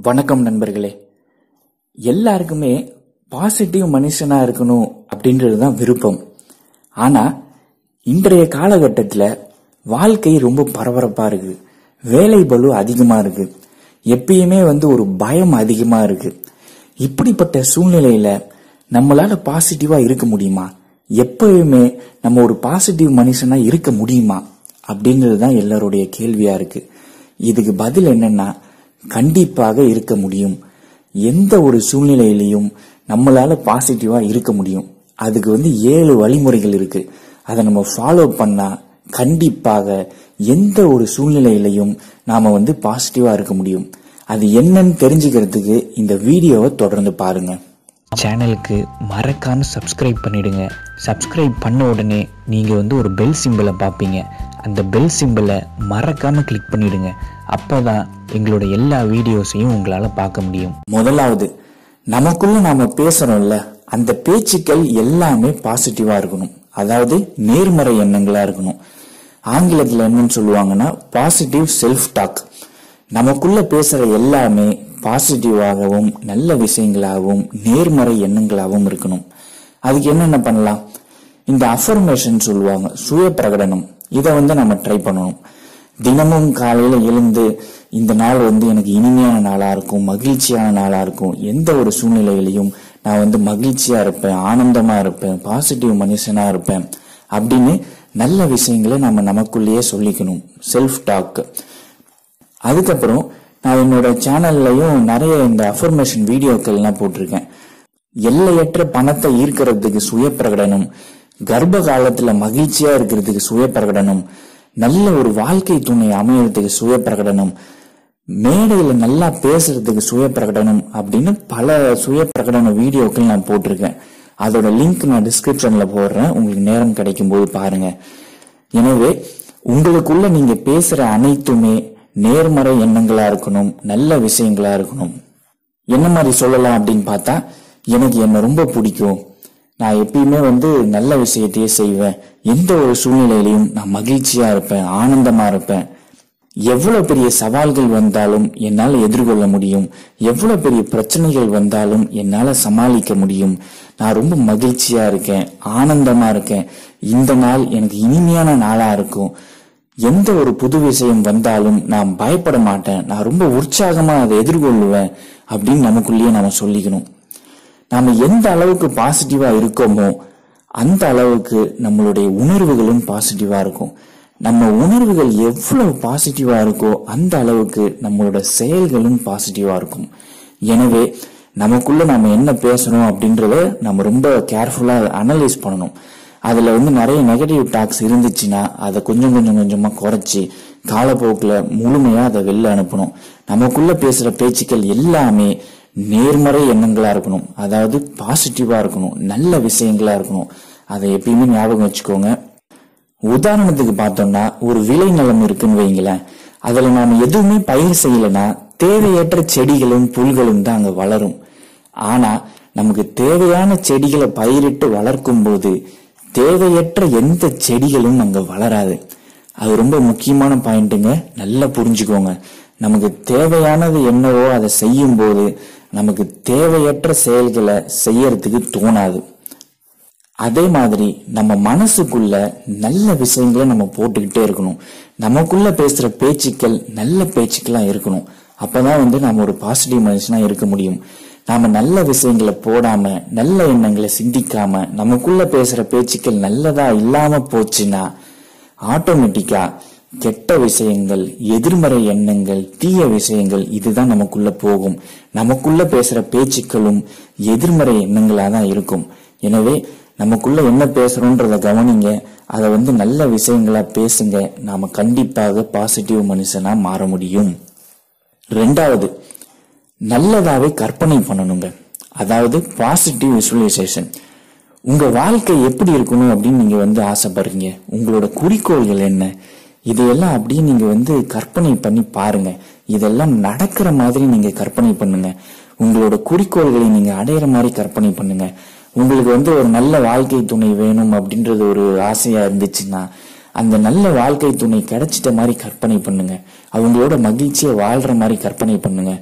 வணக்கம் நண்பர்களே எல்லாருக்குமே பாசிட்டிவ் மனுஷனா இருக்கணும் அப்படின்றது தான் விருப்பம் ஆனா இன்றைய காலகட்டத்தில் வாழ்க்கை ரொம்ப பரபரப்பா இருக்கு வேலை பளு அதிகமா இருக்கு எப்பயுமே வந்து ஒரு பயம் அதிகமா இருக்கு இப்படிப்பட்ட சூழ்நிலையில நம்மளால பாசிட்டிவா இருக்க முடியுமா எப்பயுமே நம்ம ஒரு பாசிட்டிவ் மனுஷனா இருக்க முடியுமா அப்படின்றது தான் எல்லாருடைய கேள்வியா இருக்கு இதுக்கு பதில் என்னன்னா கண்டிப்பாக இருக்க முடியும் எந்த ஒரு சூழ்நிலையிலையும் நம்மளால பாசிட்டிவா இருக்க முடியும் அதுக்கு வந்து ஏழு வழிமுறைகள் இருக்கு அதை நம்ம ஃபாலோ பண்ணா கண்டிப்பாக எந்த ஒரு சூழ்நிலையிலையும் நாம வந்து பாசிட்டிவா இருக்க முடியும் அது என்னன்னு தெரிஞ்சுக்கிறதுக்கு இந்த வீடியோவை தொடர்ந்து பாருங்க சேனலுக்கு மறக்காம சப்ஸ்கிரைப் பண்ணிடுங்க சப்ஸ்கிரைப் பண்ண உடனே நீங்கள் வந்து ஒரு பெல் சிம்பிளை பார்ப்பீங்க அந்த பெல் சிம்பிளை மறக்காம கிளிக் பண்ணிடுங்க அப்போ தான் எங்களோட எல்லா வீடியோஸையும் உங்களால் பார்க்க முடியும் முதலாவது நமக்குள்ள நாம பேசுறோம்ல அந்த பேச்சுக்கள் எல்லாமே பாசிட்டிவா இருக்கணும் அதாவது நேர்மறை எண்ணங்களா இருக்கணும் ஆங்கிலத்துல என்னன்னு சொல்லுவாங்கன்னா பாசிட்டிவ் செல்ஃப் டாக் நமக்குள்ள பேசுற எல்லாமே பாசிட்டிவாகவும் நல்ல விஷயங்களாகவும் நேர்மறை எண்ணங்களாகவும் இருக்கணும் அதுக்கு என்னென்ன பண்ணலாம் இந்த அஃபர்மேஷன் சொல்லுவாங்க சுய பிரகடனம் இதை வந்து நம்ம ட்ரை பண்ணணும் தினமும் காலையில எழுந்து இந்த நாள் வந்து எனக்கு இனிமையான நாளா இருக்கும் மகிழ்ச்சியான நாளா இருக்கும் எந்த ஒரு சூழ்நிலையிலையும் நான் வந்து மகிழ்ச்சியா இருப்பேன் ஆனந்தமா இருப்பேன் பாசிட்டிவ் மனுஷனா இருப்பேன் அப்படின்னு நல்ல விஷயங்களை நம்ம நமக்குள்ளேயே சொல்லிக்கணும் செல்ஃப் டாக் அதுக்கப்புறம் நான் என்னோட சேனல்லையும் நிறைய இந்த அஃபர்மேஷன் வீடியோக்கள்லாம் போட்டிருக்கேன் எல்லையற்ற பணத்தை ஈர்க்கிறதுக்கு சுய பிரகடனம் கர்ப்ப காலத்துல மகிழ்ச்சியா இருக்கிறதுக்கு சுய பிரகடனம் நல்ல ஒரு வாழ்க்கை துணை அமையறதுக்கு சுய பிரகடனம் மேடையில நல்லா பேசுறதுக்கு சுய பிரகடனம் அப்படின்னு பல சுய பிரகடன வீடியோக்கள் நான் போட்டிருக்கேன் அதோட லிங்க் நான் டிஸ்கிரிப்ஷன்ல போடுறேன் உங்களுக்கு நேரம் கிடைக்கும் போது பாருங்க எனவே உங்களுக்குள்ள நீங்க பேசுற அனைத்துமே நேர்மறை எண்ணங்களா இருக்கணும் நல்ல விஷயங்களா இருக்கணும் என்ன மாதிரி சொல்லலாம் அப்படின்னு பார்த்தா எனக்கு என்ன ரொம்ப பிடிக்கும் நான் எப்பயுமே வந்து நல்ல விஷயத்தையே செய்வேன் எந்த ஒரு சூழ்நிலையிலையும் நான் மகிழ்ச்சியா இருப்பேன் ஆனந்தமா இருப்பேன் எவ்வளவு பெரிய சவால்கள் வந்தாலும் என்னால எதிர்கொள்ள முடியும் எவ்வளவு பெரிய பிரச்சனைகள் வந்தாலும் என்னால சமாளிக்க முடியும் நான் ரொம்ப மகிழ்ச்சியா இருக்கேன் ஆனந்தமா இருக்கேன் இந்த நாள் எனக்கு இனிமையான நாளா இருக்கும் எந்த ஒரு புது விஷயம் வந்தாலும் நான் பயப்பட மாட்டேன் நான் ரொம்ப உற்சாகமா அதை எதிர்கொள்ளுவேன் அப்படின்னு நமக்குள்ளேயே நாம சொல்லிக்கணும் நாம எந்த அளவுக்கு பாசிட்டிவா இருக்கோமோ அந்த அளவுக்கு நம்மளுடைய உணர்வுகளும் பாசிட்டிவா இருக்கும் நம்ம உணர்வுகள் எவ்வளவு பாசிட்டிவா இருக்கோ அந்த அளவுக்கு நம்மளோட செயல்களும் பாசிட்டிவா இருக்கும் எனவே நமக்குள்ள நம்ம என்ன பேசுறோம் அப்படின்றத நம்ம ரொம்ப கேர்ஃபுல்லா அனலைஸ் பண்ணணும் அதுல வந்து நிறைய நெகட்டிவ் டாக்ஸ் இருந்துச்சுன்னா அதை கொஞ்சம் கொஞ்சம் கொஞ்சமா குறைச்சி காலப்போக்கில் முழுமையா அதை வெளில அனுப்பணும் நமக்குள்ள பேசுற பேச்சுக்கள் எல்லாமே நேர்மறை எண்ணங்களா இருக்கணும் அதாவது பாசிட்டிவா இருக்கணும் நல்ல விஷயங்களா இருக்கணும் அதை எப்பயுமே ஞாபகம் வச்சுக்கோங்க உதாரணத்துக்கு பார்த்தோம்னா ஒரு விளை நிலம் இருக்குன்னு வைங்களேன் அதுல நாம எதுவுமே பயிர் செய்யலைன்னா தேவையற்ற செடிகளும் புல்களும் தான் அங்க வளரும் ஆனா நமக்கு தேவையான செடிகளை பயிரிட்டு வளர்க்கும் போது தேவையற்ற எந்த செடிகளும் அங்க வளராது அது ரொம்ப முக்கியமான பாயிண்ட்டுங்க நல்லா புரிஞ்சுக்கோங்க நமக்கு தேவையானது என்னவோ அதை செய்யும் போது நமக்கு தேவையற்ற செயல்களை செய்யறதுக்கு தோணாது அதே மாதிரி நம்ம மனசுக்குள்ள நல்ல விஷயங்களை நம்ம போட்டுக்கிட்டே இருக்கணும் நமக்குள்ள பேசுற பேச்சுக்கள் நல்ல பேச்சுக்களா இருக்கணும் அப்பதான் வந்து நம்ம ஒரு பாசிட்டிவ் மனுஷனா இருக்க முடியும் நாம நல்ல விஷயங்களை போடாம நல்ல எண்ணங்களை சிந்திக்காம நமக்குள்ள பேசுற பேச்சுக்கள் நல்லதா இல்லாம போச்சுன்னா ஆட்டோமேட்டிக்கா கெட்ட விஷயங்கள் எதிர்மறை எண்ணங்கள் தீய விஷயங்கள் இதுதான் நமக்குள்ள போகும் நமக்குள்ள பேசுற பேச்சுக்களும் எதிர்மறை எண்ணங்களா தான் இருக்கும் எனவே நமக்குள்ள என்ன பேசுறோன்றத கவனிங்க அதை வந்து நல்ல விஷயங்களா பேசுங்க நாம கண்டிப்பாக பாசிட்டிவ் மனுஷனா மாற முடியும் ரெண்டாவது நல்லதாவே கற்பனை பண்ணணுங்க அதாவது பாசிட்டிவ் விசுவலைசேஷன் உங்க வாழ்க்கை எப்படி இருக்கணும் அப்படின்னு நீங்க வந்து ஆசைப்படுறீங்க உங்களோட குறிக்கோள்கள் என்ன இதையெல்லாம் அப்படியே நீங்க வந்து கற்பனை பண்ணி பாருங்க இதெல்லாம் நடக்கிற மாதிரி நீங்க கற்பனை பண்ணுங்க உங்களோட குறிக்கோள்களை நீங்க அடையிற மாதிரி கற்பனை பண்ணுங்க உங்களுக்கு வந்து ஒரு நல்ல வாழ்க்கை துணை வேணும் அப்படின்றது ஒரு ஆசையா இருந்துச்சுன்னா அந்த நல்ல வாழ்க்கை துணை கிடைச்சிட்ட மாதிரி கற்பனை பண்ணுங்க அவங்களோட மகிழ்ச்சியை வாழ்ற மாதிரி கற்பனை பண்ணுங்க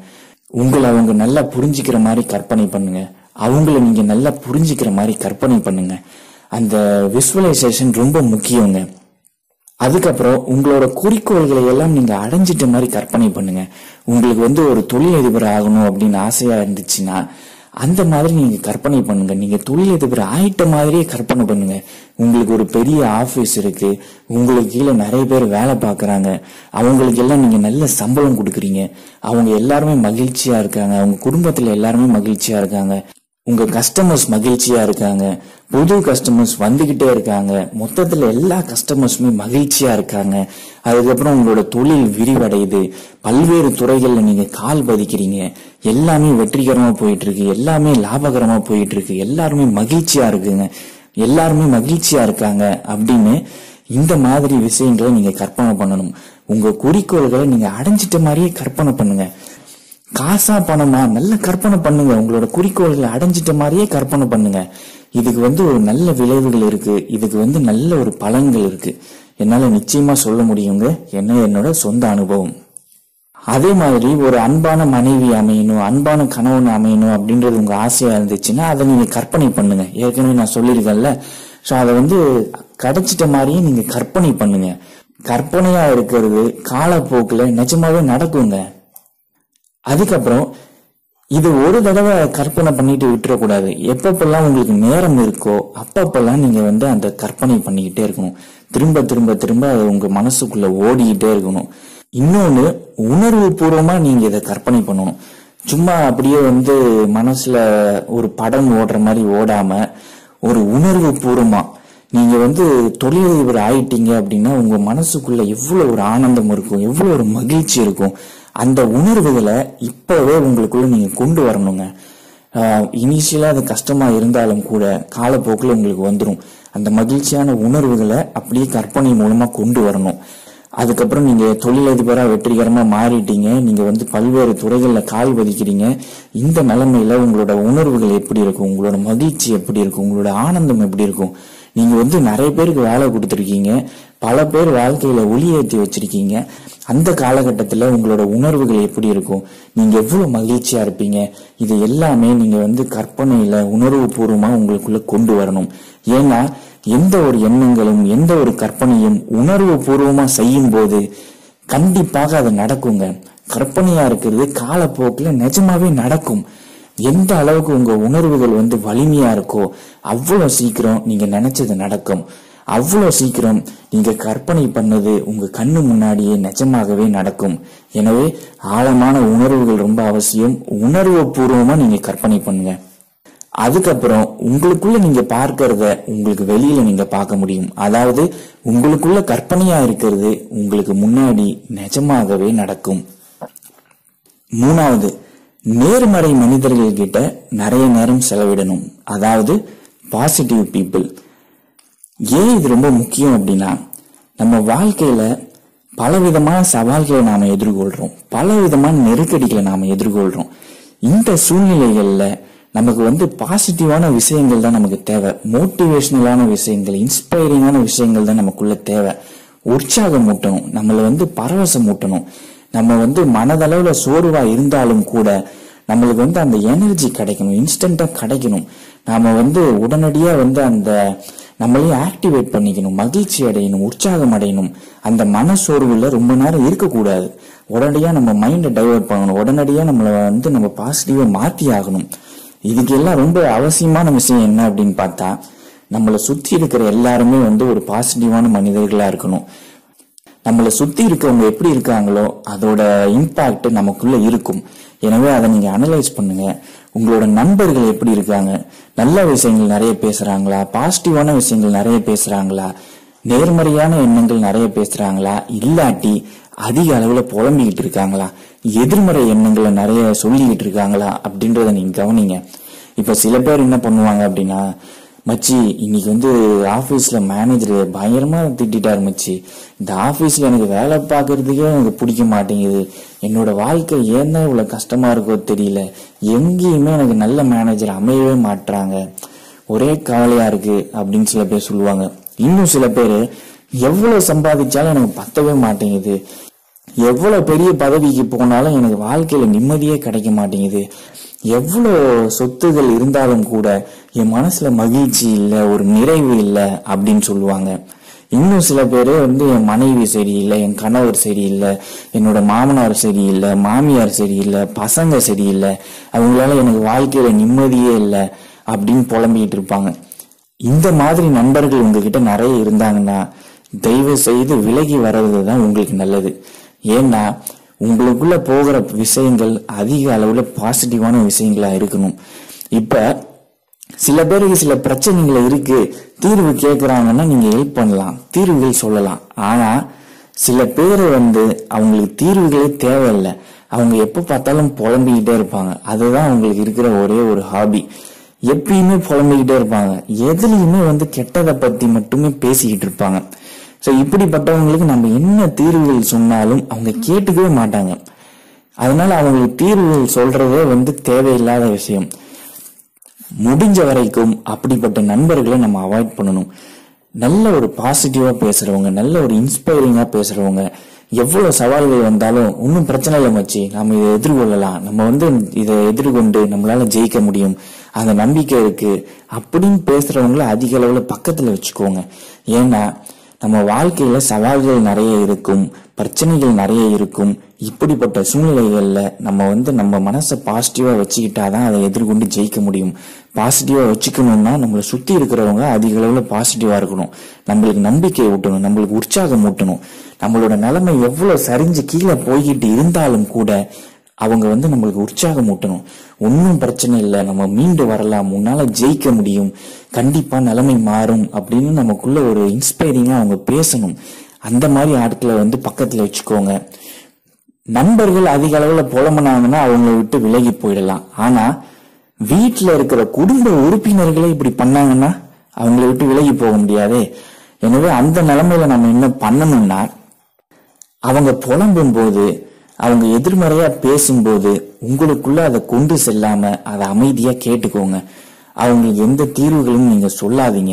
உங்களை அவங்க நல்லா புரிஞ்சுக்கிற மாதிரி கற்பனை பண்ணுங்க அவங்கள நீங்க நல்லா புரிஞ்சுக்கிற மாதிரி கற்பனை பண்ணுங்க அந்த விசுவலைசேஷன் ரொம்ப முக்கியங்க அதுக்கப்புறம் உங்களோட குறிக்கோள்களை எல்லாம் நீங்க அடைஞ்சிட்ட மாதிரி கற்பனை பண்ணுங்க உங்களுக்கு வந்து ஒரு தொழிலதிபர் ஆகணும் அப்படின்னு ஆசையா இருந்துச்சுன்னா அந்த மாதிரி நீங்க கற்பனை பண்ணுங்க நீங்க தொழிலதிபர் ஆயிட்ட மாதிரியே கற்பனை பண்ணுங்க உங்களுக்கு ஒரு பெரிய ஆபீஸ் இருக்கு உங்களுக்கு கீழே நிறைய பேர் வேலை பார்க்கறாங்க அவங்களுக்கு எல்லாம் நீங்க நல்ல சம்பளம் கொடுக்குறீங்க அவங்க எல்லாருமே மகிழ்ச்சியா இருக்காங்க அவங்க குடும்பத்துல எல்லாருமே மகிழ்ச்சியா இருக்காங்க உங்க கஸ்டமர்ஸ் மகிழ்ச்சியா இருக்காங்க புது கஸ்டமர்ஸ் வந்துகிட்டே இருக்காங்க மொத்தத்துல எல்லா கஸ்டமர்ஸுமே மகிழ்ச்சியா இருக்காங்க அதுக்கப்புறம் உங்களோட தொழில் விரிவடையுது பல்வேறு துறைகள்ல நீங்க கால் பதிக்கிறீங்க எல்லாமே வெற்றிகரமா போயிட்டு இருக்கு எல்லாமே லாபகரமா போயிட்டு இருக்கு எல்லாருமே மகிழ்ச்சியா இருக்குங்க எல்லாருமே மகிழ்ச்சியா இருக்காங்க அப்படின்னு இந்த மாதிரி விஷயங்களை நீங்க கற்பனை பண்ணணும் உங்க குறிக்கோள்களை நீங்க அடைஞ்சிட்ட மாதிரியே கற்பனை பண்ணுங்க காசா பணமா நல்ல கற்பனை பண்ணுங்க உங்களோட குறிக்கோள்களை அடைஞ்சிட்ட மாதிரியே கற்பனை பண்ணுங்க இதுக்கு வந்து ஒரு நல்ல விளைவுகள் இருக்கு இதுக்கு வந்து நல்ல ஒரு பலன்கள் இருக்கு என்னால நிச்சயமா சொல்ல முடியுங்க என்ன என்னோட சொந்த அனுபவம் அதே மாதிரி ஒரு அன்பான மனைவி அமையணும் அன்பான கணவன் அமையணும் அப்படின்றது உங்க ஆசையா இருந்துச்சுன்னா அதை நீங்க கற்பனை பண்ணுங்க ஏற்கனவே நான் சொல்லியிருக்கேன்ல ஸோ அதை வந்து கிடைச்சிட்ட மாதிரியே நீங்க கற்பனை பண்ணுங்க கற்பனையா இருக்கிறது காலப்போக்கில் நிஜமாவே நடக்குங்க அதுக்கப்புறம் இது ஒரு தடவை கற்பனை பண்ணிட்டு விட்டுறக்கூடாது எப்பப்பெல்லாம் உங்களுக்கு நேரம் இருக்கோ அப்பப்பெல்லாம் நீங்க வந்து அந்த கற்பனை பண்ணிக்கிட்டே இருக்கணும் திரும்ப திரும்ப திரும்ப அது உங்க மனசுக்குள்ள ஓடிக்கிட்டே இருக்கணும் இன்னொன்னு உணர்வு பூர்வமா நீங்க இதை கற்பனை பண்ணணும் சும்மா அப்படியே வந்து மனசுல ஒரு படம் ஓடுற மாதிரி ஓடாம ஒரு உணர்வு பூர்வமா நீங்க வந்து தொழிலதிபர் ஆயிட்டீங்க அப்படின்னா உங்க மனசுக்குள்ள எவ்வளவு ஒரு ஆனந்தம் இருக்கும் எவ்வளவு ஒரு மகிழ்ச்சி இருக்கும் அந்த உணர்வுகளை இப்பவே உங்களுக்குள்ள நீங்க கொண்டு வரணுங்க இனிஷியலா அது கஷ்டமா இருந்தாலும் கூட காலப்போக்கில் உங்களுக்கு வந்துடும் அந்த மகிழ்ச்சியான உணர்வுகளை அப்படியே கற்பனை மூலமா கொண்டு வரணும் அதுக்கப்புறம் நீங்க தொழிலதிபரா வெற்றிகரமா மாறிட்டீங்க நீங்க வந்து பல்வேறு துறைகள்ல கால் பதிக்கிறீங்க இந்த நிலைமையில உங்களோட உணர்வுகள் எப்படி இருக்கும் உங்களோட மகிழ்ச்சி எப்படி இருக்கும் உங்களோட ஆனந்தம் எப்படி இருக்கும் நீங்க வந்து நிறைய பேருக்கு வேலை கொடுத்துருக்கீங்க பல பேர் வாழ்க்கையில ஒளி ஏற்றி வச்சிருக்கீங்க அந்த காலகட்டத்துல உங்களோட உணர்வுகள் எப்படி இருக்கும் நீங்க எவ்வளவு மகிழ்ச்சியா இருப்பீங்க இது எல்லாமே நீங்க வந்து கற்பனையில உணர்வு பூர்வமா உங்களுக்குள்ள கொண்டு வரணும் ஏன்னா எந்த ஒரு எண்ணங்களும் எந்த ஒரு கற்பனையும் உணர்வு பூர்வமா செய்யும் போது கண்டிப்பாக அது நடக்குங்க கற்பனையா இருக்கிறது காலப்போக்கில் நிஜமாவே நடக்கும் எந்த அளவுக்கு உங்க உணர்வுகள் வந்து வலிமையா இருக்கோ அவ்வளவு சீக்கிரம் நீங்க நினைச்சது நடக்கும் அவ்வளவு சீக்கிரம் நீங்க கற்பனை பண்ணது உங்க கண்ணு முன்னாடியே நிஜமாகவே நடக்கும் எனவே ஆழமான உணர்வுகள் ரொம்ப அவசியம் உணர்வு பூர்வமா நீங்க கற்பனை பண்ணுங்க அதுக்கப்புறம் உங்களுக்குள்ள நீங்க பார்க்கறத உங்களுக்கு வெளியில நீங்க பார்க்க முடியும் அதாவது உங்களுக்குள்ள கற்பனையா இருக்கிறது உங்களுக்கு முன்னாடி நிஜமாகவே நடக்கும் மூணாவது நேர்மறை மனிதர்கள் கிட்ட நிறைய நேரம் செலவிடணும் அதாவது பாசிட்டிவ் பீப்புள் ஏன் இது ரொம்ப முக்கியம் அப்படின்னா நம்ம வாழ்க்கையில பலவிதமான சவால்களை நாம எதிர்கொள்றோம் பல விதமான நெருக்கடிகளை நாம எதிர்கொள்றோம் இந்த சூழ்நிலைகள்ல நமக்கு வந்து பாசிட்டிவான விஷயங்கள் தான் நமக்கு தேவை மோட்டிவேஷனலான விஷயங்கள் இன்ஸ்பைரிங்கான விஷயங்கள் தான் நமக்குள்ள தேவை உற்சாகம் ஊட்டணும் நம்மளை வந்து பரவசம் ஊட்டணும் நம்ம வந்து மனதளவுல சோர்வா இருந்தாலும் கூட நம்மளுக்கு வந்து அந்த எனர்ஜி கிடைக்கணும் இன்ஸ்டன்டா கிடைக்கணும் நாம வந்து உடனடியா வந்து அந்த நம்மளையும் ஆக்டிவேட் பண்ணிக்கணும் மகிழ்ச்சி அடையணும் உற்சாகம் அடையணும் அந்த மன சோர்வுல ரொம்ப நேரம் இருக்கக்கூடாது உடனடியா நம்ம மைண்டை டைவர்ட் பண்ணணும் உடனடியா நம்மளை வந்து நம்ம பாசிட்டிவா மாத்தி ஆகணும் இதுக்கு எல்லாம் ரொம்ப அவசியமான விஷயம் என்ன அப்படின்னு பார்த்தா நம்மளை சுத்தி இருக்கிற எல்லாருமே வந்து ஒரு பாசிட்டிவான மனிதர்களா இருக்கணும் நம்மளை சுத்தி இருக்கவங்க எப்படி இருக்காங்களோ அதோட இம்பாக்ட் நமக்குள்ள இருக்கும் எனவே அதை நீங்க அனலைஸ் பண்ணுங்க உங்களோட நண்பர்கள் எப்படி இருக்காங்க நல்ல விஷயங்கள் நிறைய பேசுறாங்களா பாசிட்டிவான விஷயங்கள் நிறைய பேசுறாங்களா நேர்மறையான எண்ணங்கள் நிறைய பேசுறாங்களா இல்லாட்டி அதிக அளவுல புலம்பிக்கிட்டு இருக்காங்களா எதிர்மறை எண்ணங்களை நிறைய சொல்லிக்கிட்டு இருக்காங்களா அப்படின்றத நீங்க கவனிங்க இப்ப சில பேர் என்ன பண்ணுவாங்க அப்படின்னா மச்சி இன்னைக்கு வந்து ஆபீஸ்ல மேனேஜர் பயங்கரமா திட்டாரு மச்சி இந்த ஆபீஸ்ல எனக்கு வேலை பார்க்கறதுக்கே எனக்கு பிடிக்க மாட்டேங்குது என்னோட வாழ்க்கை ஏன் தான் இவ்வளவு கஷ்டமா இருக்கோ தெரியல எங்கேயுமே எனக்கு நல்ல மேனேஜர் அமையவே மாட்றாங்க ஒரே கவலையா இருக்கு அப்படின்னு சில பேர் சொல்லுவாங்க இன்னும் சில பேர் எவ்வளவு சம்பாதிச்சாலும் எனக்கு பத்தவே மாட்டேங்குது எவ்வளவு பெரிய பதவிக்கு போனாலும் எனக்கு வாழ்க்கையில நிம்மதியே கிடைக்க மாட்டேங்குது எவ்வளோ சொத்துகள் இருந்தாலும் கூட என் மனசுல மகிழ்ச்சி இல்லை ஒரு நிறைவு இல்லை அப்படின்னு சொல்லுவாங்க இன்னும் சில பேர் வந்து என் மனைவி சரியில்லை என் கணவர் சரியில்லை என்னோட மாமனார் சரியில்லை மாமியார் சரியில்லை பசங்க சரியில்லை அவங்களால எனக்கு வாழ்க்கையில நிம்மதியே இல்லை அப்படின்னு புலம்பிக்கிட்டு இருப்பாங்க இந்த மாதிரி நண்பர்கள் உங்ககிட்ட நிறைய இருந்தாங்கன்னா தயவு செய்து விலகி வர்றது தான் உங்களுக்கு நல்லது ஏன்னா உங்களுக்குள்ள போகிற விஷயங்கள் அதிக அளவுல பாசிட்டிவான விஷயங்களா இருக்கணும் இப்ப சில பேருக்கு சில பிரச்சனைகள் இருக்கு தீர்வு கேட்கறாங்கன்னா நீங்க ஹெல்ப் பண்ணலாம் தீர்வுகள் சொல்லலாம் ஆனா சில பேர் வந்து அவங்களுக்கு தீர்வுகளே தேவையில்லை அவங்க எப்ப பார்த்தாலும் புலம்பிக்கிட்டே இருப்பாங்க அதுதான் அவங்களுக்கு இருக்கிற ஒரே ஒரு ஹாபி எப்பயுமே புலம்பிக்கிட்டே இருப்பாங்க எதுலயுமே வந்து கெட்டதை பத்தி மட்டுமே பேசிக்கிட்டு இருப்பாங்க சோ இப்படிப்பட்டவங்களுக்கு நம்ம என்ன தீர்வுகள் சொன்னாலும் அவங்க கேட்டுக்கவே மாட்டாங்க அதனால அவங்களுக்கு தீர்வுகள் சொல்றதே வந்து தேவையில்லாத விஷயம் முடிஞ்ச வரைக்கும் அப்படிப்பட்ட நண்பர்களை நம்ம அவாய்ட் பண்ணணும் நல்ல ஒரு பாசிட்டிவா பேசுறவங்க நல்ல ஒரு இன்ஸ்பைரிங்கா பேசுறவங்க எவ்வளவு சவால்கள் வந்தாலும் ஒன்றும் பிரச்சனை இல்லை மச்சி நம்ம இதை எதிர்கொள்ளலாம் நம்ம வந்து இதை எதிர்கொண்டு நம்மளால ஜெயிக்க முடியும் அந்த நம்பிக்கை இருக்கு அப்படின்னு பேசுறவங்கள அதிக அளவுல பக்கத்துல வச்சுக்கோங்க ஏன்னா நம்ம வாழ்க்கையில சவால்கள் நிறைய இருக்கும் பிரச்சனைகள் நிறைய இருக்கும் இப்படிப்பட்ட சூழ்நிலைகள்ல நம்ம வந்து நம்ம மனசை பாசிட்டிவா வச்சுக்கிட்டாதான் அதை எதிர்கொண்டு ஜெயிக்க முடியும் பாசிட்டிவா வச்சுக்கணும்னா நம்மளை சுத்தி இருக்கிறவங்க அதிக அளவுல பாசிட்டிவா இருக்கணும் நம்மளுக்கு நம்பிக்கை ஊட்டணும் நம்மளுக்கு உற்சாகம் ஊட்டணும் நம்மளோட நிலைமை எவ்வளவு சரிஞ்சு கீழே போய்கிட்டு இருந்தாலும் கூட அவங்க வந்து நம்மளுக்கு உற்சாகம் ஊட்டணும் ஒன்றும் பிரச்சனை இல்லை நம்ம மீண்டு வரலாம் உன்னால ஜெயிக்க முடியும் கண்டிப்பா நிலைமை மாறும் அப்படின்னு நமக்குள்ள ஒரு இன்ஸ்பைரிங்கா அவங்க பேசணும் அந்த மாதிரி ஆட்களை வந்து பக்கத்துல வச்சுக்கோங்க நண்பர்கள் அதிக அளவுல புலம்புனாங்கன்னா அவங்கள விட்டு விலகி போயிடலாம் ஆனா வீட்டுல இருக்கிற குடும்ப உறுப்பினர்களே இப்படி பண்ணாங்கன்னா அவங்கள விட்டு விலகி போக முடியாதே எனவே அந்த நிலைமையில நம்ம என்ன பண்ணணும்னா அவங்க புலம்பும் போது அவங்க எதிர்மறையா பேசும்போது உங்களுக்குள்ள அதை கொண்டு செல்லாம அதை அமைதியா கேட்டுக்கோங்க அவங்களுக்கு எந்த தீர்வுகளும் நீங்க சொல்லாதீங்க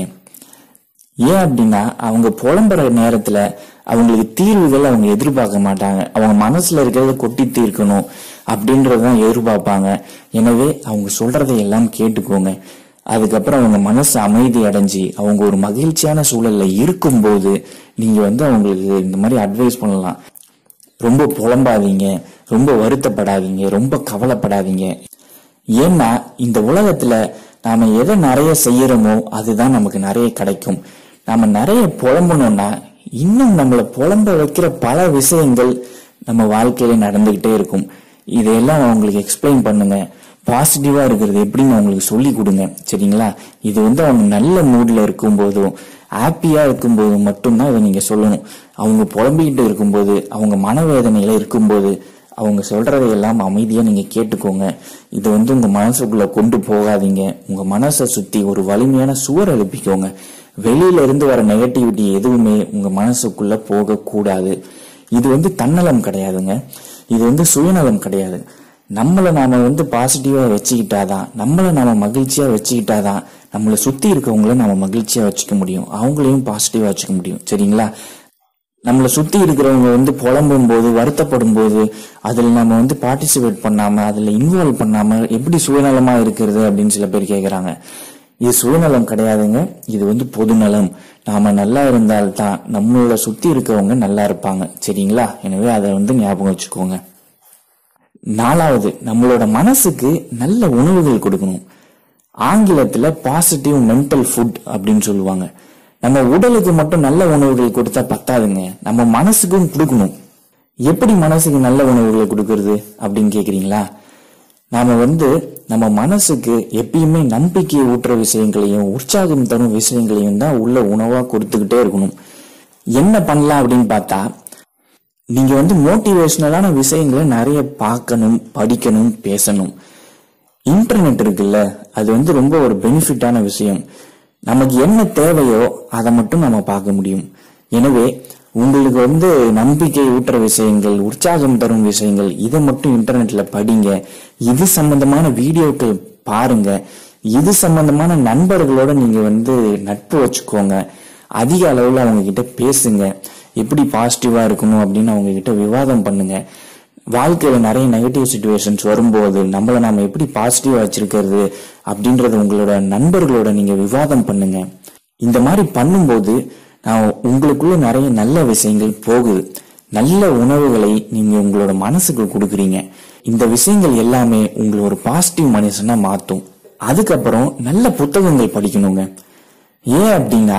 ஏன் அப்படின்னா அவங்க புலம்புற நேரத்துல அவங்களுக்கு தீர்வுகள் அவங்க எதிர்பார்க்க மாட்டாங்க அவங்க மனசுல இருக்கிறத கொட்டி தீர்க்கணும் அப்படின்றதான் எதிர்பார்ப்பாங்க எனவே அவங்க சொல்றதை எல்லாம் கேட்டுக்கோங்க அதுக்கப்புறம் அவங்க மனசு அமைதி அடைஞ்சு அவங்க ஒரு மகிழ்ச்சியான சூழல்ல இருக்கும்போது நீங்க வந்து அவங்களுக்கு இந்த மாதிரி அட்வைஸ் பண்ணலாம் ரொம்ப புலம்பாதீங்க ரொம்ப வருத்தப்படாதீங்க ரொம்ப கவலைப்படாதீங்க ஏன்னா இந்த உலகத்துல நாம எதை நிறைய செய்யறோமோ அதுதான் நமக்கு நிறைய கிடைக்கும் நாம நிறைய புலம்பணும்னா இன்னும் நம்மளை புலம்ப வைக்கிற பல விஷயங்கள் நம்ம வாழ்க்கையில நடந்துகிட்டே இருக்கும் இதையெல்லாம் அவங்களுக்கு எக்ஸ்பிளைன் பண்ணுங்க பாசிட்டிவா இருக்கிறது எப்படின்னு அவங்களுக்கு சொல்லி கொடுங்க சரிங்களா இது வந்து அவங்க நல்ல மூட்ல இருக்கும்போதும் ஹாப்பியா இருக்கும்போது மட்டும்தான் இதை நீங்க சொல்லணும் அவங்க புலம்பிக்கிட்டு இருக்கும்போது அவங்க மனவேதனையில இருக்கும்போது அவங்க சொல்றதை எல்லாம் அமைதியா நீங்க கேட்டுக்கோங்க இது வந்து உங்க மனசுக்குள்ள கொண்டு போகாதீங்க உங்க மனசை சுத்தி ஒரு வலிமையான சுவர் எழுப்பிக்கோங்க வெளியில இருந்து வர நெகட்டிவிட்டி எதுவுமே உங்க மனசுக்குள்ள போக கூடாது இது வந்து தன்னலம் கிடையாதுங்க இது வந்து சுயநலம் கிடையாது நம்மளை நாம வந்து பாசிட்டிவா வச்சுக்கிட்டாதான் நம்மளை நாம மகிழ்ச்சியா வச்சுக்கிட்டாதான் நம்மளை சுத்தி இருக்கவங்கள நம்ம மகிழ்ச்சியா வச்சுக்க முடியும் அவங்களையும் பாசிட்டிவா வச்சுக்க முடியும் சரிங்களா நம்மளை சுத்தி இருக்கிறவங்க வந்து புலம்பும் போது வருத்தப்படும் போது அதுல நம்ம வந்து பார்ட்டிசிபேட் பண்ணாம அதுல இன்வால்வ் பண்ணாம எப்படி சுயநலமா இருக்கிறது அப்படின்னு சில பேர் கேக்குறாங்க இது சுயநலம் கிடையாதுங்க இது வந்து பொதுநலம் நாம நல்லா இருந்தால்தான் நம்மளோட சுத்தி இருக்கவங்க நல்லா இருப்பாங்க சரிங்களா எனவே அதை வந்து ஞாபகம் வச்சுக்கோங்க நாலாவது நம்மளோட மனசுக்கு நல்ல உணவுகள் கொடுக்கணும் ஆங்கிலத்துல பாசிட்டிவ் மென்டல் ஃபுட் அப்படின்னு சொல்லுவாங்க நம்ம உடலுக்கு மட்டும் நல்ல உணவுகள் கொடுத்தா பத்தாதுங்க நம்ம மனசுக்கும் கொடுக்கணும் எப்படி மனசுக்கு நல்ல உணவுகளை கொடுக்கறது அப்படின்னு கேக்குறீங்களா நாம வந்து நம்ம மனசுக்கு எப்பயுமே நம்பிக்கையை ஊட்டுற விஷயங்களையும் உற்சாகம் தரும் விஷயங்களையும் தான் உள்ள உணவா கொடுத்துக்கிட்டே இருக்கணும் என்ன பண்ணலாம் அப்படின்னு பார்த்தா நீங்க வந்து மோட்டிவேஷனலான விஷயங்களை நிறைய பார்க்கணும் படிக்கணும் பேசணும் இன்டர்நெட் இருக்குல்ல அது வந்து ரொம்ப ஒரு பெனிஃபிட்டான விஷயம் நமக்கு என்ன தேவையோ அதை மட்டும் நம்ம பார்க்க முடியும் எனவே உங்களுக்கு வந்து நம்பிக்கை ஊட்டுற விஷயங்கள் உற்சாகம் தரும் விஷயங்கள் இதை மட்டும் இன்டர்நெட்ல படிங்க இது சம்பந்தமான வீடியோக்கள் பாருங்க இது சம்பந்தமான நண்பர்களோட நீங்க வந்து நட்பு வச்சுக்கோங்க அதிக அளவுல அவங்க கிட்ட பேசுங்க எப்படி பாசிட்டிவா இருக்கணும் அப்படின்னு அவங்க கிட்ட விவாதம் பண்ணுங்க வாழ்க்கையில நிறைய நெகட்டிவ் சுச்சுவேஷன்ஸ் வரும்போது நம்மள நாம எப்படி பாசிட்டிவா வச்சிருக்கிறது அப்படின்றத உங்களோட நண்பர்களோட நீங்க விவாதம் பண்ணுங்க இந்த மாதிரி பண்ணும்போது நான் உங்களுக்குள்ள நிறைய நல்ல விஷயங்கள் போகுது நல்ல உணவுகளை நீங்க உங்களோட மனசுக்கு கொடுக்குறீங்க இந்த விஷயங்கள் எல்லாமே உங்களை ஒரு பாசிட்டிவ் மனுஷனா மாத்தும் அதுக்கப்புறம் நல்ல புத்தகங்கள் படிக்கணுங்க ஏன் அப்படின்னா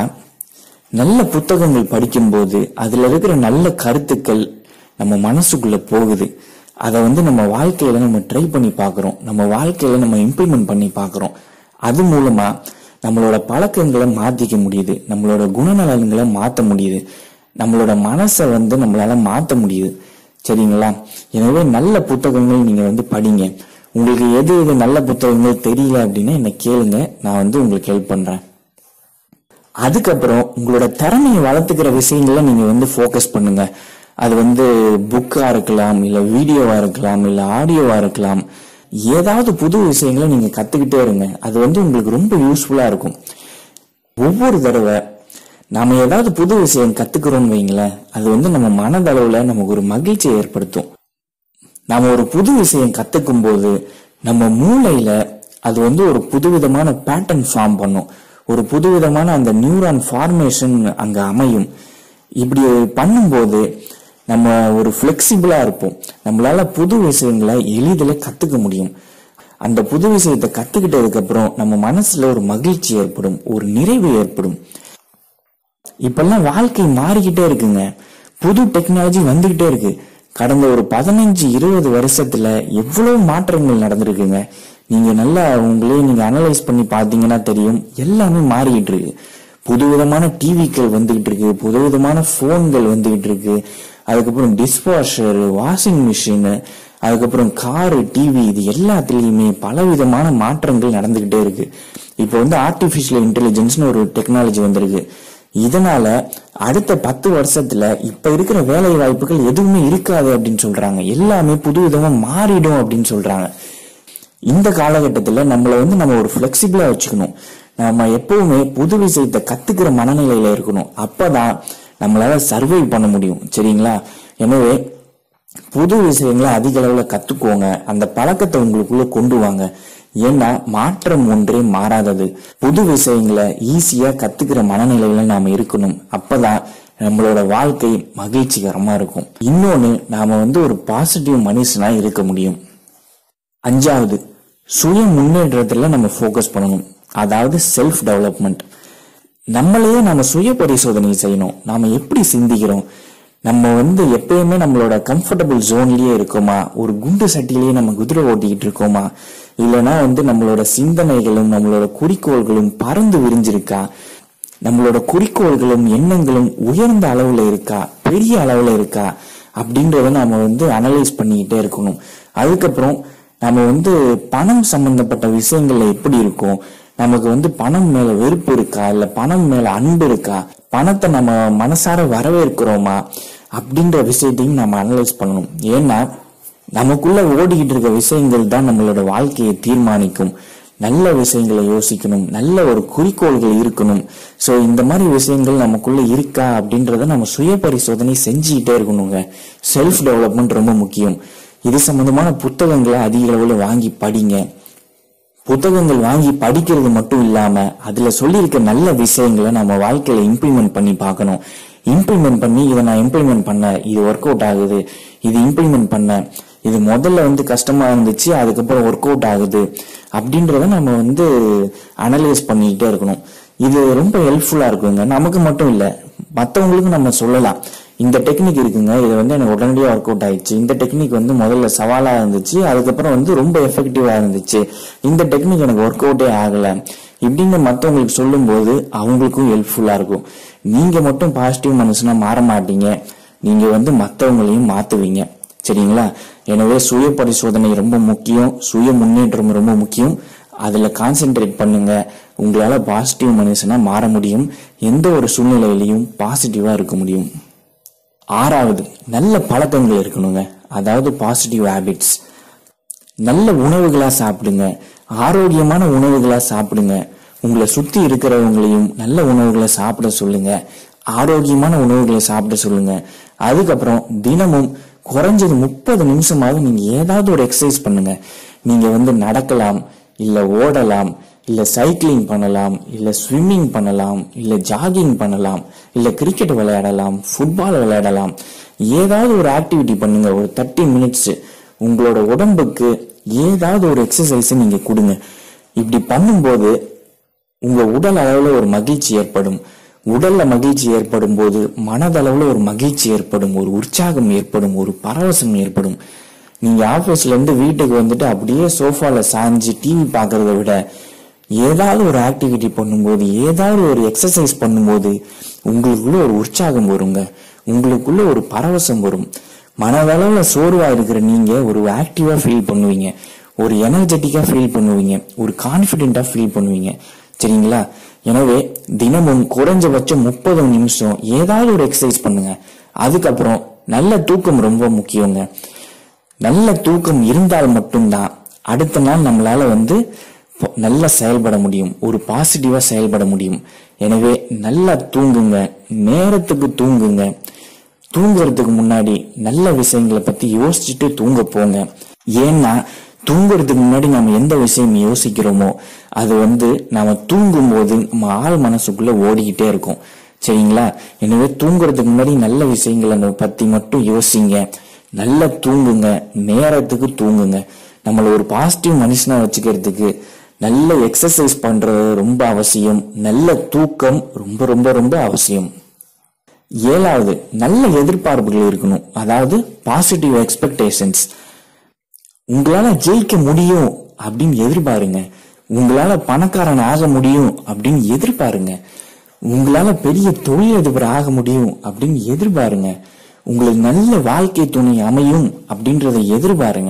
நல்ல புத்தகங்கள் படிக்கும்போது அதுல இருக்கிற நல்ல கருத்துக்கள் நம்ம மனசுக்குள்ள போகுது அதை வந்து நம்ம வாழ்க்கையில நம்ம ட்ரை பண்ணி பார்க்கறோம் நம்ம வாழ்க்கையில நம்ம இம்ப்ளிமெண்ட் பண்ணி பார்க்கறோம் அது மூலமா நம்மளோட பழக்கங்களை மாத்திக்க முடியுது நம்மளோட குணநலன்களை மாத்த முடியுது நம்மளோட மனசை வந்து நம்மளால மாத்த முடியுது சரிங்களா எனவே நல்ல புத்தகங்கள் நீங்க வந்து படிங்க உங்களுக்கு எது எது நல்ல புத்தகங்கள் தெரியல அப்படின்னா என்ன கேளுங்க நான் வந்து உங்களுக்கு ஹெல்ப் பண்றேன் அதுக்கப்புறம் உங்களோட திறமையை வளர்த்துக்கிற விஷயங்கள நீங்க வந்து ஃபோக்கஸ் பண்ணுங்க அது வந்து புக்கா இருக்கலாம் இல்ல வீடியோவா இருக்கலாம் இல்ல ஆடியோவா இருக்கலாம் ஏதாவது புது விஷயங்களை நீங்க கத்துக்கிட்டே இருங்க அது வந்து உங்களுக்கு ரொம்ப யூஸ்ஃபுல்லா இருக்கும் ஒவ்வொரு தடவை நாம ஏதாவது புது விஷயம் கத்துக்கிறோம்னு வைங்களேன் அது வந்து நம்ம மனதளவுல நமக்கு ஒரு மகிழ்ச்சியை ஏற்படுத்தும் நாம ஒரு புது விஷயம் கத்துக்கும் போது நம்ம மூளையில அது வந்து ஒரு புதுவிதமான பேட்டர்ன் ஃபார்ம் பண்ணும் ஒரு புதுவிதமான அந்த நியூரான் ஃபார்மேஷன் அங்க அமையும் இப்படி பண்ணும்போது நம்ம ஒரு ஃபிளெக்சிபிளா இருப்போம் நம்மளால புது விஷயங்களை எளிதில் கத்துக்க முடியும் அந்த புது விஷயத்தை கத்துக்கிட்டதுக்கு அப்புறம் நம்ம மனசுல ஒரு மகிழ்ச்சி ஏற்படும் ஒரு நிறைவு ஏற்படும் இப்பெல்லாம் வாழ்க்கை மாறிக்கிட்டே இருக்குங்க புது டெக்னாலஜி வந்துகிட்டே இருக்கு கடந்த ஒரு பதினஞ்சு இருபது வருஷத்துல எவ்வளவு மாற்றங்கள் நடந்திருக்குங்க நீங்க நல்லா உங்களே நீங்க அனலைஸ் பண்ணி பார்த்தீங்கன்னா தெரியும் எல்லாமே மாறிக்கிட்டு இருக்கு புதுவிதமான டிவிக்கள் வந்துகிட்டு இருக்கு புதுவிதமான போன்கள் வந்துகிட்டு இருக்கு அதுக்கப்புறம் டிஷ்வாஷர் வாஷிங் மிஷின் அதுக்கப்புறம் காரு டிவி இது எல்லாத்துலயுமே பலவிதமான மாற்றங்கள் நடந்துகிட்டே இருக்கு இப்போ வந்து ஆர்டிபிஷியல் இன்டெலிஜென்ஸ்னு ஒரு டெக்னாலஜி வந்திருக்கு இதனால அடுத்த பத்து வருஷத்துல இப்ப இருக்கிற வேலை வாய்ப்புகள் எதுவுமே இருக்காது அப்படின்னு சொல்றாங்க எல்லாமே புது விதமா மாறிடும் அப்படின்னு சொல்றாங்க இந்த காலகட்டத்துல நம்மள வந்து நம்ம ஒரு பிளெக்சிபிளா வச்சுக்கணும் நம்ம எப்பவுமே புது விஷயத்தை கத்துக்கிற மனநிலையில இருக்கணும் அப்பதான் நம்மளால சர்வை பண்ண முடியும் சரிங்களா எனவே புது விஷயங்களை அதிக அளவுல கத்துக்கோங்க அந்த பழக்கத்தை உங்களுக்குள்ள கொண்டு வாங்க ஏன்னா மாற்றம் ஒன்றே மாறாதது புது விஷயங்களை ஈஸியா கத்துக்கிற மனநிலையில நாம இருக்கணும் அப்பதான் நம்மளோட வாழ்க்கை மகிழ்ச்சிகரமா இருக்கும் இன்னொன்னு நாம வந்து ஒரு பாசிட்டிவ் மனுஷனா இருக்க முடியும் அஞ்சாவது சுய முன்னேற்றத்துல நம்ம ஃபோக்கஸ் பண்ணணும் அதாவது செல்ஃப் டெவலப்மெண்ட் நம்மளையே நம்ம சுய பரிசோதனை செய்யணும் நாம எப்படி சிந்திக்கிறோம் நம்ம வந்து எப்பயுமே நம்மளோட கம்ஃபர்டபுள் ஜோன்லயே இருக்கோமா ஒரு குண்டு சட்டிலேயே நம்ம குதிரை ஓட்டிக்கிட்டு இருக்கோமா இல்லைன்னா வந்து நம்மளோட சிந்தனைகளும் நம்மளோட குறிக்கோள்களும் பறந்து விரிஞ்சிருக்கா நம்மளோட குறிக்கோள்களும் எண்ணங்களும் உயர்ந்த அளவுல இருக்கா பெரிய அளவுல இருக்கா அப்படின்றத நாம வந்து அனலைஸ் பண்ணிக்கிட்டே இருக்கணும் அதுக்கப்புறம் நம்ம வந்து பணம் சம்பந்தப்பட்ட விஷயங்கள்ல எப்படி இருக்கும் நமக்கு வந்து பணம் மேல வெறுப்பு இருக்கா இல்ல பணம் மேல அன்பு இருக்கா பணத்தை நம்ம மனசார வரவேற்கிறோமா அப்படின்ற விஷயத்தையும் நம்ம அனலைஸ் பண்ணணும் ஏன்னா நமக்குள்ள ஓடிக்கிட்டு இருக்க விஷயங்கள் தான் நம்மளோட வாழ்க்கையை தீர்மானிக்கும் நல்ல விஷயங்களை யோசிக்கணும் நல்ல ஒரு குறிக்கோள்கள் இருக்கணும் சோ இந்த மாதிரி விஷயங்கள் நமக்குள்ள இருக்கா அப்படின்றத நம்ம சுய பரிசோதனை செஞ்சுக்கிட்டே இருக்கணுங்க செல்ஃப் டெவலப்மெண்ட் ரொம்ப முக்கியம் இது சம்பந்தமான புத்தகங்களை அதிக அளவுல வாங்கி படிங்க புத்தகங்கள் வாங்கி படிக்கிறது மட்டும் இல்லாம அதுல சொல்லியிருக்க நல்ல விஷயங்களை நம்ம வாழ்க்கையில இம்ப்ளிமெண்ட் பண்ணி பார்க்கணும் இம்ப்ளிமெண்ட் பண்ணி இதை நான் இம்ப்ளிமெண்ட் பண்ண இது ஒர்க் அவுட் ஆகுது இது இம்ப்ளிமெண்ட் பண்ண இது முதல்ல வந்து கஷ்டமா இருந்துச்சு அதுக்கப்புறம் ஒர்க் அவுட் ஆகுது அப்படின்றத நம்ம வந்து அனலைஸ் பண்ணிக்கிட்டே இருக்கணும் இது ரொம்ப ஹெல்ப்ஃபுல்லா இருக்குங்க நமக்கு மட்டும் இல்ல மற்றவங்களுக்கும் நம்ம சொல்லலாம் இந்த டெக்னிக் இருக்குங்க இது வந்து எனக்கு உடனடியாக ஒர்க் அவுட் ஆயிடுச்சு இந்த டெக்னிக் வந்து முதல்ல சவாலா இருந்துச்சு அதுக்கப்புறம் வந்து ரொம்ப எஃபெக்டிவா இருந்துச்சு இந்த டெக்னிக் எனக்கு ஒர்க் அவுட்டே ஆகல இப்படின்னு மற்றவங்களுக்கு சொல்லும்போது அவங்களுக்கும் ஹெல்ப்ஃபுல்லா இருக்கும் நீங்க மட்டும் பாசிட்டிவ் மனுஷனா மாற மாட்டீங்க நீங்க வந்து மற்றவங்களையும் மாத்துவீங்க சரிங்களா எனவே சுய பரிசோதனை ரொம்ப முக்கியம் சுய முன்னேற்றம் ரொம்ப முக்கியம் அதுல கான்சென்ட்ரேட் பண்ணுங்க உங்களால பாசிட்டிவ் மனுஷனா மாற முடியும் எந்த ஒரு சூழ்நிலையிலையும் பாசிட்டிவா இருக்க முடியும் ஆறாவது நல்ல பழக்கங்கள் இருக்கணுங்க அதாவது பாசிட்டிவ் ஹேபிட்ஸ் நல்ல உணவுகளா சாப்பிடுங்க ஆரோக்கியமான உணவுகளா சாப்பிடுங்க உங்களை சுத்தி இருக்கிறவங்களையும் நல்ல உணவுகளை சாப்பிட சொல்லுங்க ஆரோக்கியமான உணவுகளை சாப்பிட சொல்லுங்க அதுக்கப்புறம் தினமும் குறைஞ்சது முப்பது நிமிஷமாவது நீங்க ஏதாவது ஒரு எக்ஸசைஸ் பண்ணுங்க நீங்க வந்து நடக்கலாம் இல்ல ஓடலாம் இல்ல சைக்கிளிங் பண்ணலாம் இல்ல ஸ்விம்மிங் பண்ணலாம் இல்ல ஜாகிங் பண்ணலாம் இல்ல கிரிக்கெட் விளையாடலாம் ஃபுட்பால் விளையாடலாம் ஏதாவது ஒரு ஆக்டிவிட்டி பண்ணுங்க ஒரு தேர்ட்டி மினிட்ஸ் உங்களோட உடம்புக்கு ஏதாவது ஒரு எக்ஸசைஸ் நீங்க கொடுங்க இப்படி பண்ணும்போது உங்க உடல் அளவுல ஒரு மகிழ்ச்சி ஏற்படும் உடல்ல மகிழ்ச்சி ஏற்படும் போது மனதளவுல ஒரு மகிழ்ச்சி ஏற்படும் ஒரு உற்சாகம் ஏற்படும் ஒரு பரவசம் ஏற்படும் நீங்க ஆபீஸ்ல இருந்து வீட்டுக்கு வந்துட்டு அப்படியே சோஃபால சாஞ்சு டிவி பார்க்கறத விட ஏதாவது ஒரு ஆக்டிவிட்டி பண்ணும்போது ஏதாவது ஒரு எக்ஸசைஸ் பண்ணும்போது உங்களுக்குள்ள ஒரு உற்சாகம் வருங்க உங்களுக்குள்ள ஒரு பரவசம் வரும் மனதளவுல சோர்வா இருக்கிற நீங்க ஒரு ஆக்டிவா ஃபீல் பண்ணுவீங்க ஒரு எனர்ஜெட்டிக்கா ஃபீல் பண்ணுவீங்க ஒரு கான்பிடென்ட்டா ஃபீல் பண்ணுவீங்க சரிங்களா எனவே தினமும் குறைஞ்சபட்சம் முப்பது நிமிஷம் ஏதாவது ஒரு எக்ஸசைஸ் பண்ணுங்க அதுக்கப்புறம் நல்ல தூக்கம் ரொம்ப முக்கியங்க நல்ல தூக்கம் இருந்தால் மட்டும்தான் அடுத்த நாள் நம்மளால வந்து பொ- நல்லா செயல்பட முடியும் ஒரு பாசிட்டிவா செயல்பட முடியும் எனவே நல்லா தூங்குங்க நேரத்துக்கு தூங்குங்க தூங்குறதுக்கு முன்னாடி நல்ல விஷயங்களை பத்தி யோசிச்சுட்டு தூங்க போங்க ஏன்னா தூங்குறதுக்கு முன்னாடி நம்ம எந்த விஷயம் யோசிக்கிறோமோ அது வந்து நாம தூங்கும் போது நம்ம ஆள் மனசுக்குள்ள ஓடிக்கிட்டே இருக்கும் சரிங்களா எனவே தூங்குறதுக்கு முன்னாடி நல்ல விஷயங்களை பத்தி மட்டும் யோசிங்க நல்லா தூங்குங்க நேரத்துக்கு தூங்குங்க நம்மள ஒரு பாசிட்டிவ் மனுஷனா வச்சுக்கிறதுக்கு நல்ல எக்ஸசைஸ் பண்றது ரொம்ப அவசியம் நல்ல தூக்கம் ரொம்ப ரொம்ப ரொம்ப அவசியம் ஏழாவது நல்ல எதிர்பார்ப்புகள் இருக்கணும் அதாவது பாசிட்டிவ் எக்ஸ்பெக்டேஷன்ஸ் உங்களால ஜெயிக்க முடியும் அப்படின்னு எதிர்பாருங்க உங்களால பணக்காரன் ஆக முடியும் அப்படின்னு எதிர்பாருங்க உங்களால பெரிய தொழிலதிபர் ஆக முடியும் அப்படின்னு எதிர்பாருங்க உங்களுக்கு நல்ல வாழ்க்கை துணை அமையும் அப்படின்றத எதிர்பாருங்க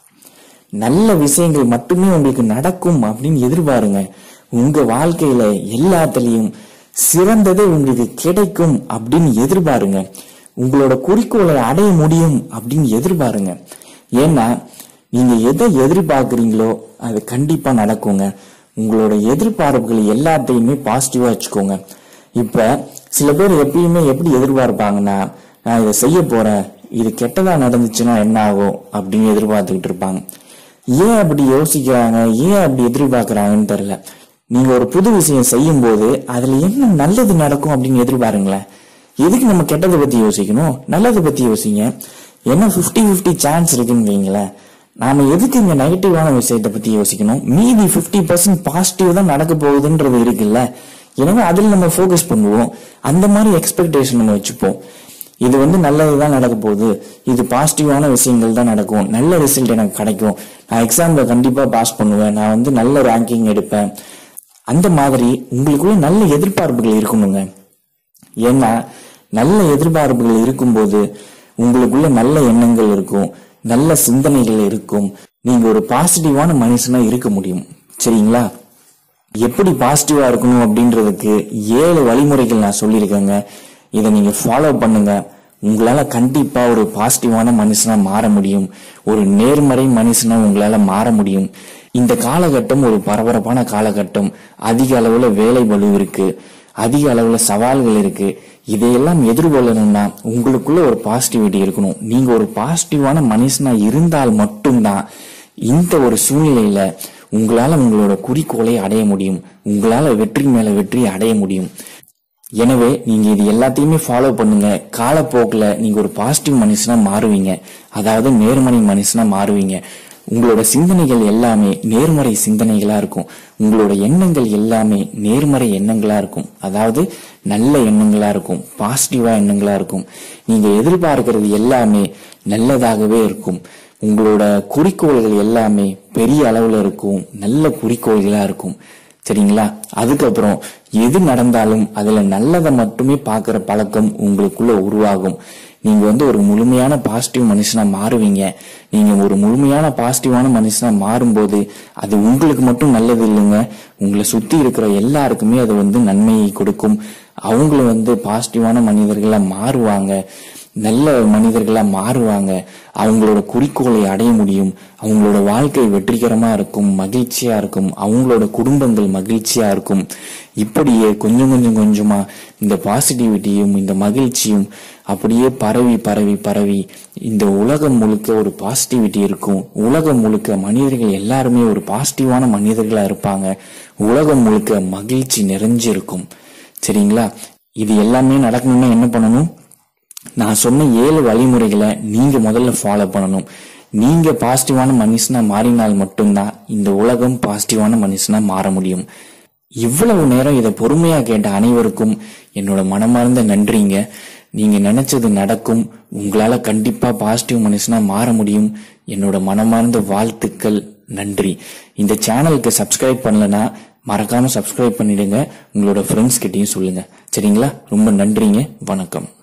நல்ல விஷயங்கள் மட்டுமே உங்களுக்கு நடக்கும் அப்படின்னு எதிர்பாருங்க உங்க வாழ்க்கையில எல்லாத்துலயும் சிறந்ததே உங்களுக்கு கிடைக்கும் அப்படின்னு எதிர்பாருங்க உங்களோட குறிக்கோளை அடைய முடியும் அப்படின்னு எதிர்பாருங்க ஏன்னா நீங்க எதை எதிர்பார்க்கறீங்களோ அது கண்டிப்பா நடக்குங்க உங்களோட எதிர்பார்ப்புகள் எல்லாத்தையுமே பாசிட்டிவா வச்சுக்கோங்க இப்ப சில பேர் எப்பயுமே எப்படி எதிர்பார்ப்பாங்கன்னா நான் இதை செய்ய போறேன் இது கெட்டதா நடந்துச்சுன்னா என்ன ஆகும் அப்படின்னு எதிர்பார்த்துக்கிட்டு இருப்பாங்க ஏன் அப்படி யோசிக்கிறாங்க ஏன் அப்படி எதிர்பார்க்கறாங்கன்னு தெரியல நீங்க ஒரு புது விஷயம் செய்யும் போது அதுல என்ன நல்லது நடக்கும் அப்படின்னு எதிர்பாருங்களேன் எதுக்கு நம்ம கெட்டதை பத்தி யோசிக்கணும் நல்லதை பத்தி யோசிங்க என்ன 50 50 சான்ஸ் இருக்குன்னு வைங்களேன் நாம எதுக்கு இந்த நெகட்டிவான விஷயத்தை பத்தி யோசிக்கணும் மீதி 50% பர்சன்ட் பாசிட்டிவ் தான் நடக்க போகுதுன்றது இருக்குல்ல எனவே அதில் நம்ம ஃபோக்கஸ் பண்ணுவோம் அந்த மாதிரி எக்ஸ்பெக்டேஷன் நம்ம வச்சுப்போம் இது வந்து நல்லது தான் நடக்க போகுது இது பாசிட்டிவான விஷயங்கள் தான் நடக்கும் நல்ல ரிசல்ட் எனக்கு கிடைக்கும் நான் எக்ஸாம்ல கண்டிப்பா பாஸ் பண்ணுவேன் நான் வந்து நல்ல ரேங்கிங் எடுப்பேன் அந்த மாதிரி உங்களுக்குள்ள நல்ல எதிர்பார்ப்புகள் இருக்கணுங்க ஏன்னா நல்ல எதிர்பார்ப்புகள் இருக்கும்போது உங்களுக்குள்ள நல்ல எண்ணங்கள் இருக்கும் நல்ல சிந்தனைகள் இருக்கும் நீங்க ஒரு பாசிட்டிவான மனுஷனா இருக்க முடியும் சரிங்களா எப்படி பாசிட்டிவா இருக்கணும் அப்படின்றதுக்கு ஏழு வழிமுறைகள் நான் சொல்லியிருக்கேங்க இதை நீங்க ஃபாலோ பண்ணுங்க உங்களால கண்டிப்பா ஒரு பாசிட்டிவான மனுஷனா மாற முடியும் ஒரு நேர்மறை மனுஷனா உங்களால மாற முடியும் இந்த காலகட்டம் ஒரு பரபரப்பான காலகட்டம் அதிக அளவுல வேலை பளு இருக்கு அதிக அளவுல சவால்கள் இருக்கு இதையெல்லாம் எதிர்கொள்ளணும்னா உங்களுக்குள்ள ஒரு பாசிட்டிவிட்டி இருக்கணும் நீங்க ஒரு பாசிட்டிவான மனுஷனா இருந்தால் மட்டும்தான் இந்த ஒரு சூழ்நிலையில உங்களால உங்களோட குறிக்கோளை அடைய முடியும் உங்களால வெற்றி மேல வெற்றி அடைய முடியும் எனவே நீங்க இது எல்லாத்தையுமே ஃபாலோ பண்ணுங்க காலப்போக்குல நீங்க ஒரு பாசிட்டிவ் மனுஷனா மாறுவீங்க அதாவது நேர்மறை மனுஷனா மாறுவீங்க உங்களோட சிந்தனைகள் எல்லாமே நேர்மறை சிந்தனைகளா இருக்கும் உங்களோட எண்ணங்கள் எல்லாமே நேர்மறை எண்ணங்களா இருக்கும் அதாவது நல்ல எண்ணங்களா இருக்கும் பாசிட்டிவா எண்ணங்களா இருக்கும் நீங்க எதிர்பார்க்கிறது எல்லாமே நல்லதாகவே இருக்கும் உங்களோட குறிக்கோள்கள் எல்லாமே பெரிய அளவுல இருக்கும் நல்ல குறிக்கோள்களா இருக்கும் சரிங்களா அதுக்கப்புறம் எது நடந்தாலும் அதுல நல்லதை மட்டுமே பார்க்கிற பழக்கம் உங்களுக்குள்ள உருவாகும் நீங்க வந்து ஒரு முழுமையான பாசிட்டிவ் மனுஷனா மாறுவீங்க நீங்க ஒரு முழுமையான பாசிட்டிவான மனுஷனா மாறும்போது அது உங்களுக்கு மட்டும் நல்லது இல்லைங்க உங்களை சுத்தி இருக்கிற எல்லாருக்குமே அது வந்து நன்மையை கொடுக்கும் அவங்களும் வந்து பாசிட்டிவான மனிதர்களா மாறுவாங்க நல்ல மனிதர்களா மாறுவாங்க அவங்களோட குறிக்கோளை அடைய முடியும் அவங்களோட வாழ்க்கை வெற்றிகரமா இருக்கும் மகிழ்ச்சியா இருக்கும் அவங்களோட குடும்பங்கள் மகிழ்ச்சியா இருக்கும் இப்படியே கொஞ்சம் கொஞ்சம் கொஞ்சமா இந்த பாசிட்டிவிட்டியும் இந்த மகிழ்ச்சியும் அப்படியே பரவி பரவி பரவி இந்த உலகம் முழுக்க ஒரு பாசிட்டிவிட்டி இருக்கும் உலகம் முழுக்க மனிதர்கள் எல்லாருமே ஒரு பாசிட்டிவான மனிதர்களா இருப்பாங்க உலகம் முழுக்க மகிழ்ச்சி நிறைஞ்சிருக்கும் சரிங்களா இது எல்லாமே நடக்கணும்னா என்ன பண்ணணும் நான் சொன்ன ஏழு வழிமுறைகளை நீங்க முதல்ல ஃபாலோ பண்ணணும் நீங்க பாசிட்டிவான மனுஷனா மாறினால் மட்டும்தான் இந்த உலகம் பாசிட்டிவான மனுஷனா மாற முடியும் இவ்வளவு நேரம் இதை பொறுமையா கேட்ட அனைவருக்கும் என்னோட மனமார்ந்த நன்றிங்க நீங்க நினைச்சது நடக்கும் உங்களால கண்டிப்பா பாசிட்டிவ் மனுஷனா மாற முடியும் என்னோட மனமார்ந்த வாழ்த்துக்கள் நன்றி இந்த சேனலுக்கு சப்ஸ்கிரைப் பண்ணலனா மறக்காம சப்ஸ்கிரைப் பண்ணிடுங்க உங்களோட ஃப்ரெண்ட்ஸ் கிட்டயும் சொல்லுங்க சரிங்களா ரொம்ப நன்றிங்க வணக்கம்